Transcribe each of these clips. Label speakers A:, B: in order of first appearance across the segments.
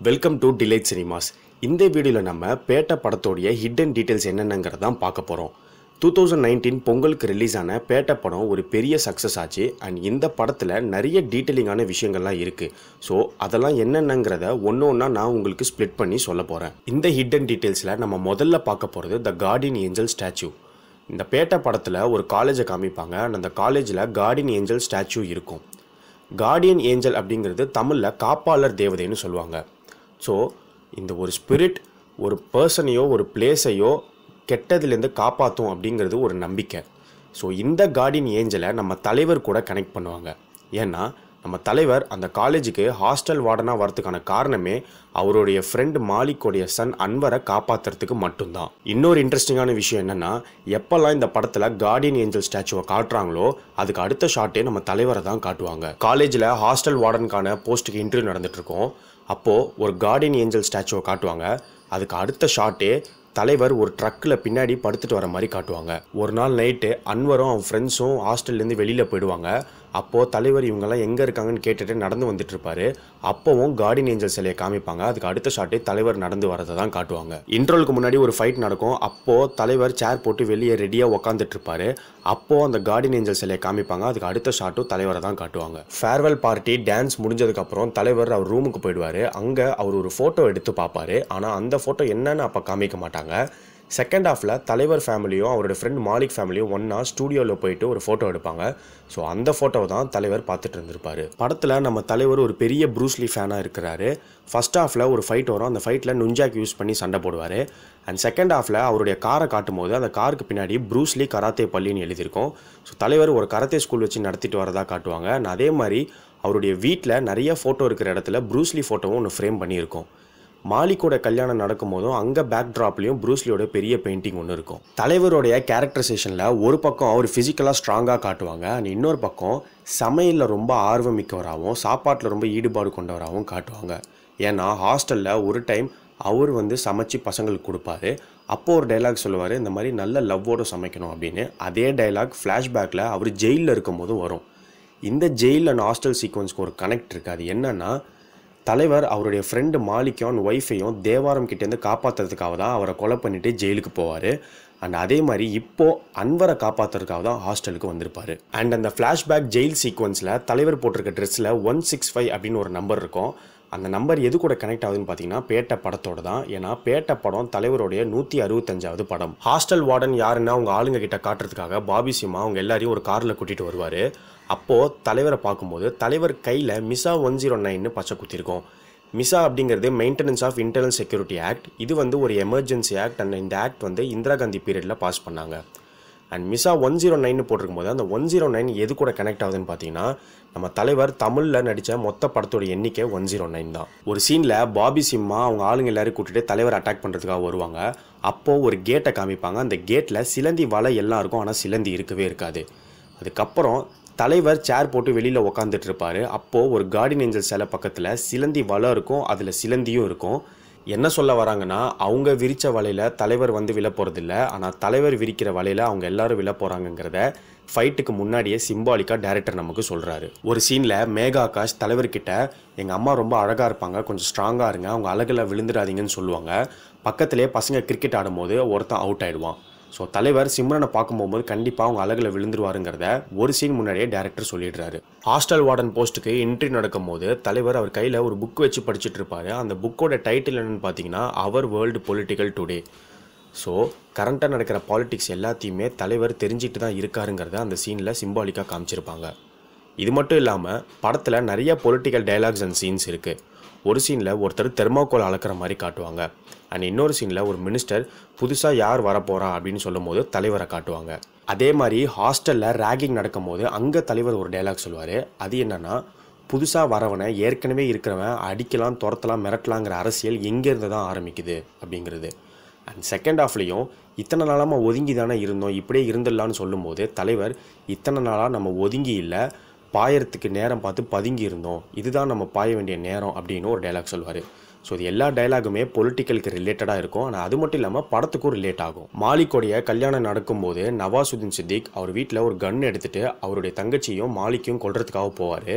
A: welcome to delight cinemas இந்த வீடியோவில் நம்ம பேட்ட படத்தோடைய ஹிடன் டீட்டெயில்ஸ் என்னென்னங்கிறத தான் பார்க்க போகிறோம் டூ தௌசண்ட் நைன்டீன் பொங்கலுக்கு ரிலீஸ் ஆன பேட்ட படம் ஒரு பெரிய சக்ஸஸ் ஆச்சு அண்ட் இந்த படத்தில் நிறைய டீட்டெயிலிங்கான விஷயங்கள்லாம் இருக்குது ஸோ அதெல்லாம் என்னென்னங்கிறத ஒன்று ஒன்றா நான் உங்களுக்கு ஸ்ப்ளிட் பண்ணி சொல்ல போகிறேன் இந்த ஹிடன் டீட்டெயில்ஸில் நம்ம முதல்ல பார்க்க போகிறது த கார்டியன் ஏஞ்சல் ஸ்டாச்சு இந்த பேட்ட படத்தில் ஒரு காலேஜை காமிப்பாங்க and அந்த காலேஜில் கார்டியன் ஏஞ்சல் ஸ்டாச்சு இருக்கும் கார்டியன் ஏஞ்சல் அப்படிங்கிறது தமிழில் காப்பாளர் தேவதைன்னு சொல்லுவாங்க ஸோ இந்த ஒரு ஸ்பிரிட் ஒரு பர்சனையோ ஒரு பிளேஸையோ கெட்டதுலேருந்து காப்பாற்றும் அப்படிங்கிறது ஒரு நம்பிக்கை ஸோ இந்த கார்டியன் ஏஞ்சலை நம்ம தலைவர் கூட கனெக்ட் பண்ணுவாங்க ஏன்னா நம்ம தலைவர் அந்த காலேஜுக்கு ஹாஸ்டல் வார்டனாக வரதுக்கான காரணமே அவருடைய ஃப்ரெண்ட் மாலிக்கோடைய சன் அன்வரை காப்பாற்றுறதுக்கு மட்டும்தான் இன்னொரு இன்ட்ரெஸ்டிங்கான விஷயம் என்னென்னா எப்போல்லாம் இந்த படத்தில் கார்டியன் ஏஞ்சல் ஸ்டாச்சுவை காட்டுறாங்களோ அதுக்கு அடுத்த ஷாட்டே நம்ம தலைவரை தான் காட்டுவாங்க காலேஜில் ஹாஸ்டல் வார்டனுக்கான போஸ்ட்டுக்கு இன்டர்வியூ நடந்துட்டு இருக்கோம் அப்போது ஒரு கார்டியன் ஏஞ்சல் ஸ்டாச்சுவை காட்டுவாங்க அதுக்கு அடுத்த ஷாட்டே தலைவர் ஒரு ட்ரக்கில் பின்னாடி படுத்துட்டு வர மாதிரி காட்டுவாங்க ஒரு நாள் நைட்டு அன்வரும் அவன் ஃப்ரெண்ட்ஸும் ஹாஸ்டல்லேருந்து வெளியில் போயிடுவாங்க அப்போது தலைவர் இவங்கெல்லாம் எங்கே இருக்காங்கன்னு கேட்டுட்டு நடந்து வந்துட்டு இருப்பாரு அப்போவும் கார்டியன் ஏஞ்சல் சிலையை காமிப்பாங்க அதுக்கு அடுத்த ஷாட்டே தலைவர் நடந்து வரதை தான் காட்டுவாங்க இன்ட்ரோலுக்கு முன்னாடி ஒரு ஃபைட் நடக்கும் அப்போது தலைவர் சேர் போட்டு வெளியே ரெடியாக உக்காந்துட்டு இருப்பாரு அப்போது அந்த கார்டியன் ஏஞ்சல் சிலையை காமிப்பாங்க அதுக்கு அடுத்த ஷாட்டும் தலைவரை தான் காட்டுவாங்க ஃபேர்வெல் பார்ட்டி டான்ஸ் முடிஞ்சதுக்கப்புறம் தலைவர் அவர் ரூமுக்கு போயிடுவார் அங்கே அவர் ஒரு ஃபோட்டோ எடுத்து பார்ப்பாரு ஆனால் அந்த ஃபோட்டோ என்னன்னு அப்போ காமிக்க மாட்டாங்க செகண்ட் ஹாஃபில் தலைவர் ஃபேமிலியும் அவரோட ஃப்ரெண்ட் மாலிக் ஃபேமிலியும் ஒன்றா ஸ்டூடியோவில் போயிட்டு ஒரு ஃபோட்டோ எடுப்பாங்க ஸோ அந்த ஃபோட்டோவை தான் தலைவர் பார்த்துட்டு இருந்திருப்பாரு படத்தில் நம்ம தலைவர் ஒரு பெரிய ப்ரூஸ்லி ஃபேனாக இருக்கிறாரு ஃபர்ஸ்ட் ஹாஃபில் ஒரு ஃபைட் வரும் அந்த ஃபைட்டில் நுஞ்சாக் யூஸ் பண்ணி சண்டை போடுவார் அண்ட் செகண்ட் ஹாஃபில் அவருடைய காரை காட்டும் போது அந்த காருக்கு பின்னாடி ப்ரூஸ்லி கராத்தே பள்ளின்னு எழுதியிருக்கும் ஸோ தலைவர் ஒரு கராத்தே ஸ்கூல் வச்சு நடத்திட்டு வரதா காட்டுவாங்க and அதே மாதிரி அவருடைய வீட்டில் நிறைய ஃபோட்டோ இருக்கிற இடத்துல ப்ரூஸ்லி ஃபோட்டோவும் ஒன்று ஃப்ரேம் பண்ணியிருக்கோம் மாலிக்கோட கல்யாணம் நடக்கும்போதும் அங்கே பேக் ட்ராப்லேயும் ப்ரூஸ்லியோட பெரிய பெயிண்டிங் ஒன்று இருக்கும் தலைவருடைய கேரக்டரைசேஷனில் ஒரு பக்கம் அவர் ஃபிசிக்கலாக ஸ்ட்ராங்காக காட்டுவாங்க அண்ட் இன்னொரு பக்கம் சமையலில் ரொம்ப ஆர்வம் மிக்கவராகவும் சாப்பாட்டில் ரொம்ப ஈடுபாடு கொண்டவராகவும் காட்டுவாங்க ஏன்னா ஹாஸ்டலில் ஒரு டைம் அவர் வந்து சமைச்சு பசங்களுக்கு கொடுப்பாரு அப்போ ஒரு டைலாக் சொல்லுவார் இந்த மாதிரி நல்ல லவ்வோடு சமைக்கணும் அப்படின்னு அதே டைலாக் ஃப்ளாஷ்பேக்கில் அவர் ஜெயிலில் இருக்கும்போதும் வரும் இந்த ஜெயில் அண்ட் ஹாஸ்டல் சீக்வன்ஸ்க்கு ஒரு கனெக்ட் இருக்குது அது என்னன்னா தலைவர் அவருடைய ஃப்ரெண்டு மாலிக்கும் ஒய்ஃபையும் தேவாரம் கிட்டேருந்து காப்பாற்றுறதுக்காக தான் அவரை கொலை பண்ணிட்டு ஜெயிலுக்கு போவார் அண்ட் அதே மாதிரி இப்போ அன்வரை காப்பாற்றுறதுக்காக தான் ஹாஸ்டலுக்கு வந்திருப்பாரு அண்ட் அந்த ஃப்ளாஷ்பேக் ஜெயில் சீக்வன்ஸில் தலைவர் போட்டிருக்க ட்ரெஸ்ஸில் ஒன் சிக்ஸ் ஃபைவ் அப்படின்னு ஒரு நம்பர் இருக்கும் அந்த நம்பர் எது கூட கனெக்ட் ஆகுதுன்னு பார்த்தீங்கன்னா பேட்ட படத்தோட தான் ஏன்னா பேட்ட படம் தலைவருடைய நூற்றி அறுபத்தஞ்சாவது படம் ஹாஸ்டல் வார்டன் யாருன்னா அவங்க ஆளுங்க கிட்ட காட்டுறதுக்காக பாபி சிம்மா அவங்க எல்லாரையும் ஒரு காரில் கூட்டிகிட்டு வருவார் அப்போது தலைவரை பார்க்கும்போது தலைவர் கையில் மிசா ஒன் ஜீரோ நைன்னு பச்சை குத்திருக்கோம் மிசா அப்படிங்கிறது maintenance of internal security act இது வந்து ஒரு எமர்ஜென்சி ஆக்ட் அண்ட் இந்த ஆக்ட் வந்து இந்திரா காந்தி பீரியடில் பாஸ் பண்ணாங்க and MISA one zero nine போட்டிருக்கும் போது அந்த ஒன் ஜீரோ நைன் எது கூட கனெக்ட் ஆகுதுன்னு பார்த்தீங்கன்னா நம்ம தலைவர் தமிழில் நடித்த மொத்த படத்தோட எண்ணிக்கை ஒன் ஜீரோ நைன் தான் ஒரு சீனில் பாபி சிம்மா அவங்க ஆளுங்க எல்லாரும் கூட்டிட்டு தலைவர் அட்டாக் பண்ணுறதுக்காக வருவாங்க அப்போது ஒரு கேட்டை காமிப்பாங்க அந்த கேட்டில் சிலந்தி வலை எல்லாம் இருக்கும் ஆனால் சிலந்தி இருக்கவே இருக்காது அதுக்கப்புறம் தலைவர் சேர் போட்டு வெளியில் உக்காந்துட்டு இருப்பாரு அப்போது ஒரு கார்டியன் ஏஞ்சல் சிலை பக்கத்தில் சிலந்தி வலை இருக்கும் அதில் சிலந்தியும் இருக்கும் என்ன சொல்ல வராங்கன்னா அவங்க விரித்த வலையில் தலைவர் வந்து விழ போகிறதில்ல ஆனால் தலைவர் விரிக்கிற வலையில் அவங்க எல்லாரும் விழ போகிறாங்கங்கிறத ஃபைட்டுக்கு முன்னாடியே சிம்பாலிக்காக டேரக்டர் நமக்கு சொல்கிறாரு ஒரு சீனில் மேகா ஆகாஷ் தலைவர்கிட்ட எங்கள் அம்மா ரொம்ப அழகாக இருப்பாங்க கொஞ்சம் ஸ்ட்ராங்காக இருங்க அவங்க அழகில் விழுந்துடாதீங்கன்னு சொல்லுவாங்க பக்கத்திலே பசங்க கிரிக்கெட் ஆடும்போது ஒருத்தன் அவுட் ஆயிடுவான் ஸோ தலைவர் சிம்ரனை பார்க்கும் போகும்போது கண்டிப்பாக அவங்க அழகில் விழுந்துருவாருங்கிறத ஒரு சீன் முன்னாடியே டேரக்டர் சொல்லிடுறாரு ஹாஸ்டல் வார்டன் போஸ்ட்டுக்கு என்ட்ரி நடக்கும்போது தலைவர் அவர் கையில் ஒரு புக் வச்சு படிச்சுட்டு இருப்பாரு அந்த புக்கோட டைட்டில் என்னன்னு பார்த்தீங்கன்னா அவர் வேர்ல்டு பொலிட்டிக்கல் டுடே ஸோ கரண்ட்டாக நடக்கிற பாலிடிக்ஸ் எல்லாத்தையுமே தலைவர் தெரிஞ்சிட்டு தான் இருக்காருங்கிறத அந்த சீனில் சிம்பாலிக்காக காமிச்சிருப்பாங்க இது மட்டும் இல்லாமல் படத்தில் நிறைய பொலிட்டிக்கல் டைலாக்ஸ் அண்ட் சீன்ஸ் இருக்குது ஒரு சீனில் ஒருத்தர் தெர்மாக்கோல் அளக்கிற மாதிரி காட்டுவாங்க அண்ட் இன்னொரு சீனில் ஒரு மினிஸ்டர் புதுசாக யார் வரப்போகிறா அப்படின்னு சொல்லும்போது தலைவரை காட்டுவாங்க அதே மாதிரி ஹாஸ்டலில் ரேகிங் நடக்கும்போது அங்கே தலைவர் ஒரு டைலாக் சொல்லுவார் அது என்னன்னா புதுசாக வரவனை ஏற்கனவே இருக்கிறவன் அடிக்கலாம் துரத்தலாம் மிரட்டலாங்கிற அரசியல் எங்கேருந்து தான் ஆரம்பிக்குது அப்படிங்கிறது அண்ட் செகண்ட் ஹாஃப்லேயும் இத்தனை நாளாக நம்ம ஒதுங்கி தானே இருந்தோம் இப்படியே இருந்துடலான்னு சொல்லும்போது தலைவர் இத்தனை நாளாக நம்ம ஒதுங்கி இல்லை பாயறதுக்கு நேரம் பார்த்து பதுங்கி இருந்தோம் இதுதான் நம்ம பாய வேண்டிய நேரம் அப்படின்னு ஒரு டைலாக் சொல்லுவார் ஸோ இது எல்லா டைலாகுமே பொலிட்டிக்கலுக்கு ரிலேட்டடாக இருக்கும் ஆனால் அது மட்டும் இல்லாமல் படத்துக்கும் ரிலேட் ஆகும் மாலிக்கோடைய கல்யாணம் நடக்கும்போது நவாசுதீன் சித்திக் அவர் வீட்டில் ஒரு கன் எடுத்துட்டு அவருடைய தங்கச்சியும் மாலிக்கையும் கொல்றதுக்காக போவார்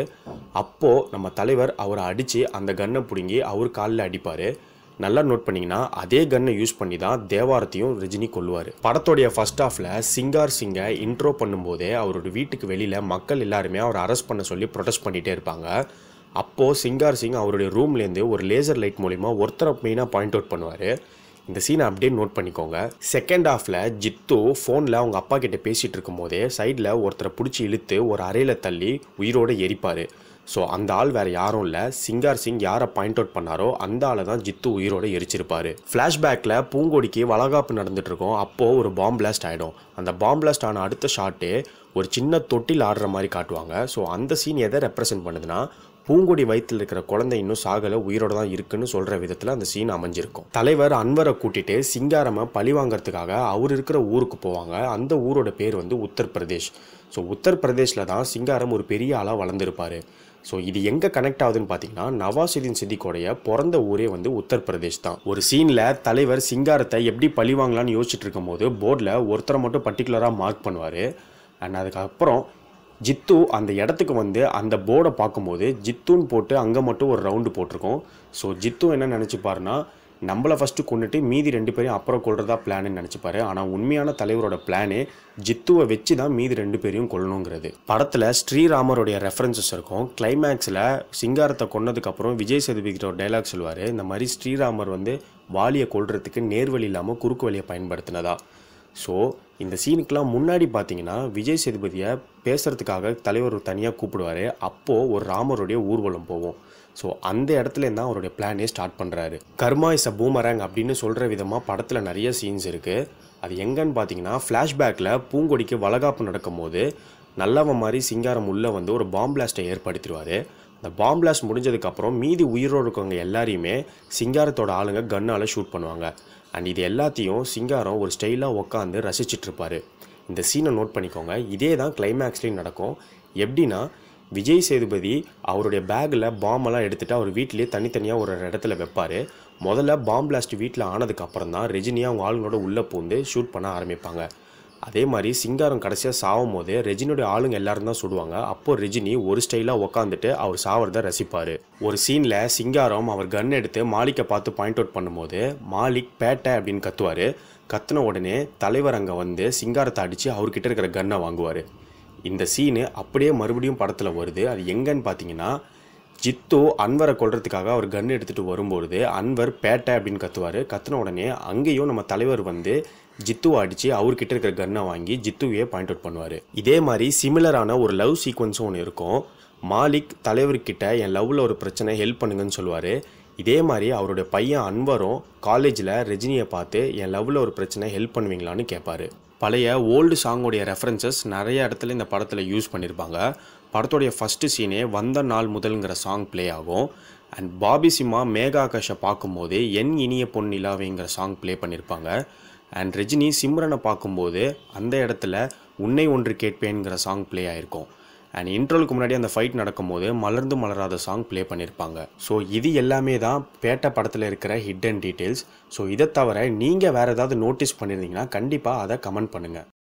A: அப்போது நம்ம தலைவர் அவரை அடித்து அந்த கன்னை பிடுங்கி அவர் காலில் அடிப்பார் நல்லா நோட் பண்ணிங்கன்னா அதே கன்னை யூஸ் பண்ணி தான் தேவாரத்தையும் ரஜினி கொல்லுவார் படத்தோடைய ஃபர்ஸ்ட் ஹாஃபில் சிங்கார் சிங்கை இன்ட்ரோ பண்ணும்போதே அவரோட வீட்டுக்கு வெளியில் மக்கள் எல்லாருமே அவரை அரெஸ்ட் பண்ண சொல்லி ப்ரொடெஸ்ட் பண்ணிகிட்டே இருப்பாங்க அப்போது சிங்கார் சிங் அவருடைய ரூம்லேருந்து ஒரு லேசர் லைட் மூலிமா ஒருத்தரை மெயினாக பாயிண்ட் அவுட் பண்ணுவார் இந்த சீனை அப்படியே நோட் பண்ணிக்கோங்க செகண்ட் ஹாஃபில் ஜித்து ஃபோனில் அவங்க அப்பா கிட்ட பேசிகிட்டு இருக்கும்போதே சைடில் ஒருத்தரை பிடிச்சி இழுத்து ஒரு அறையில் தள்ளி உயிரோடு எரிப்பார் ஸோ அந்த ஆள் வேறு யாரும் இல்லை சிங்கார் சிங் யாரை பாயிண்ட் அவுட் பண்ணாரோ அந்த ஆளை தான் ஜித்து உயிரோட எரிச்சிருப்பாரு ஃப்ளாஷ்பேக்கில் பூங்கொடிக்கு வளகாப்பு நடந்துட்டு இருக்கும் அப்போது ஒரு பாம் பிளாஸ்ட் ஆகிடும் அந்த பாம் பிளாஸ்ட் ஆன அடுத்த ஷாட்டு ஒரு சின்ன தொட்டில் ஆடுற மாதிரி காட்டுவாங்க ஸோ அந்த சீன் எதை ரெப்ரசென்ட் பண்ணுதுன்னா பூங்கொடி வயிற்றில் இருக்கிற குழந்தை இன்னும் சாகலை உயிரோட தான் இருக்குன்னு சொல்கிற விதத்தில் அந்த சீன் அமைஞ்சிருக்கும் தலைவர் அன்வரை கூட்டிட்டு சிங்காரமை பழி வாங்கறதுக்காக அவர் இருக்கிற ஊருக்கு போவாங்க அந்த ஊரோட பேர் வந்து உத்தரப்பிரதேஷ் ஸோ உத்தரப்பிரதேஷில் தான் சிங்காரம் ஒரு பெரிய ஆளாக வளர்ந்துருப்பாரு ஸோ இது எங்கே கனெக்ட் ஆகுதுன்னு பார்த்தீங்கன்னா நவாசுதீன் சித்திக்கோடைய பிறந்த ஊரே வந்து உத்தரப்பிரதேஷ் தான் ஒரு சீனில் தலைவர் சிங்காரத்தை எப்படி பழி வாங்கலாம்னு யோசிச்சுட்டு இருக்கும்போது போர்டில் ஒருத்தரை மட்டும் பர்டிகுலராக மார்க் பண்ணுவார் அண்ட் அதுக்கப்புறம் ஜித்து அந்த இடத்துக்கு வந்து அந்த போர்டை பார்க்கும்போது ஜித்துன்னு போட்டு அங்கே மட்டும் ஒரு ரவுண்டு போட்டிருக்கோம் ஸோ ஜித்து என்ன நினச்சிப்பாருன்னா நம்மளை ஃபஸ்ட்டு கொண்டுட்டு மீதி ரெண்டு பேரையும் அப்புறம் கொள்றதா பிளான்னு நினச்சிப்பாரு ஆனால் உண்மையான தலைவரோட பிளானு ஜித்துவை வச்சு தான் மீதி ரெண்டு பேரையும் கொல்லணுங்கிறது படத்தில் ஸ்ரீராமருடைய ரெஃபரன்சஸ் இருக்கும் கிளைமேக்ஸில் சிங்காரத்தை கொன்னதுக்கப்புறம் விஜய் சேதுபதிக்கிட்ட ஒரு டைலாக் சொல்லுவார் இந்த மாதிரி ஸ்ரீராமர் வந்து வாலியை கொல்றதுக்கு நேர்வழி இல்லாமல் குறுக்கு வழியை பயன்படுத்தினதா ஸோ இந்த சீனுக்கெலாம் முன்னாடி பார்த்தீங்கன்னா விஜய் சேதுபதியை பேசுகிறதுக்காக தலைவர் தனியாக கூப்பிடுவார் அப்போது ஒரு ராமருடைய ஊர்வலம் போவோம் ஸோ அந்த இடத்துல தான் அவருடைய பிளானே ஸ்டார்ட் பண்ணுறாரு கர்மா இஸ் அ பூமரங் அப்படின்னு சொல்கிற விதமாக படத்தில் நிறைய சீன்ஸ் இருக்குது அது எங்கன்னு பார்த்தீங்கன்னா ஃப்ளாஷ்பேக்கில் பூங்கொடிக்கு வளகாப்பு நடக்கும்போது நல்லவன் மாதிரி சிங்காரம் உள்ளே வந்து ஒரு பாம் பிளாஸ்ட்டை ஏற்படுத்திடுவார் அந்த பாம் பிளாஸ்ட் முடிஞ்சதுக்கப்புறம் மீதி உயிரோடு இருக்கவங்க எல்லாரையுமே சிங்காரத்தோட ஆளுங்க கன்னால் ஷூட் பண்ணுவாங்க அண்ட் இது எல்லாத்தையும் சிங்காரம் ஒரு ஸ்டைலாக உட்காந்து ரசிச்சிட்டு இருப்பாரு இந்த சீனை நோட் பண்ணிக்கோங்க இதே தான் கிளைமேக்ஸ்லேயும் நடக்கும் எப்படின்னா விஜய் சேதுபதி அவருடைய பேக்கில் பாம்பெல்லாம் எடுத்துகிட்டு அவர் வீட்டிலேயே தனித்தனியாக ஒரு இடத்துல வைப்பார் முதல்ல பாம் பிளாஸ்ட் வீட்டில் ஆனதுக்கு அப்புறம் தான் ரெஜினி அவங்க ஆளுங்களோட உள்ளே பூந்து ஷூட் பண்ண ஆரம்பிப்பாங்க அதே மாதிரி சிங்காரம் கடைசியாக சாவும் போது ரெஜினியோட ஆளுங்க எல்லாரும் தான் சுடுவாங்க அப்போ ரெஜினி ஒரு ஸ்டைலாக உட்காந்துட்டு அவர் சாவறதை ரசிப்பார் ஒரு சீனில் சிங்காரம் அவர் கன் எடுத்து மாலிக்கை பார்த்து பாயிண்ட் அவுட் பண்ணும்போது மாலிக் பேட்டை அப்படின்னு கத்துவார் கத்துன உடனே தலைவர் அங்கே வந்து சிங்காரத்தை அடித்து அவர்கிட்ட இருக்கிற கன்னை வாங்குவார் இந்த சீனு அப்படியே மறுபடியும் படத்தில் வருது அது எங்கன்னு பார்த்தீங்கன்னா ஜித்து அன்வரை கொல்றதுக்காக அவர் கன் எடுத்துகிட்டு வரும்பொழுது அன்வர் பேட்டை அப்படின்னு கத்துவார் கத்துன உடனே அங்கேயும் நம்ம தலைவர் வந்து ஜித்துவை அடித்து அவர்கிட்ட இருக்கிற கன்னை வாங்கி ஜித்துவையே பாயிண்ட் அவுட் பண்ணுவார் இதே மாதிரி சிமிலரான ஒரு லவ் சீக்வன்ஸும் ஒன்று இருக்கும் மாலிக் தலைவர்கிட்ட என் லவ்வில் ஒரு பிரச்சனை ஹெல்ப் பண்ணுங்கன்னு சொல்லுவார் இதே மாதிரி அவருடைய பையன் அன்வரும் காலேஜில் ரஜினியை பார்த்து என் லவ்வில் ஒரு பிரச்சனை ஹெல்ப் பண்ணுவீங்களான்னு கேட்பாரு பழைய ஓல்டு சாங்கோடைய ரெஃபரன்சஸ் நிறைய இடத்துல இந்த படத்தில் யூஸ் பண்ணியிருப்பாங்க படத்தோடைய ஃபஸ்ட்டு சீனே வந்த நாள் முதல்ங்கிற சாங் ப்ளே ஆகும் அண்ட் பாபி சிம்மா மேகா ஆகாஷை பார்க்கும்போது என் இனிய பொன் நிலாவேங்கிற சாங் ப்ளே பண்ணியிருப்பாங்க அண்ட் ரஜினி சிம்ரனை பார்க்கும்போது அந்த இடத்துல உன்னை ஒன்று கேட்பேங்கிற சாங் ப்ளே ஆயிருக்கும் அண்ட் இன்ட்ரோலுக்கு முன்னாடி அந்த ஃபைட் நடக்கும்போது மலர்ந்து மலராத சாங் ப்ளே பண்ணியிருப்பாங்க ஸோ இது எல்லாமே தான் பேட்ட படத்தில் இருக்கிற ஹிடன் டீட்டெயில்ஸ் ஸோ இதை தவிர நீங்கள் வேறு ஏதாவது நோட்டீஸ் பண்ணியிருந்தீங்கன்னா கண்டிப்பாக அதை கமெண்ட் பண்ணுங்கள்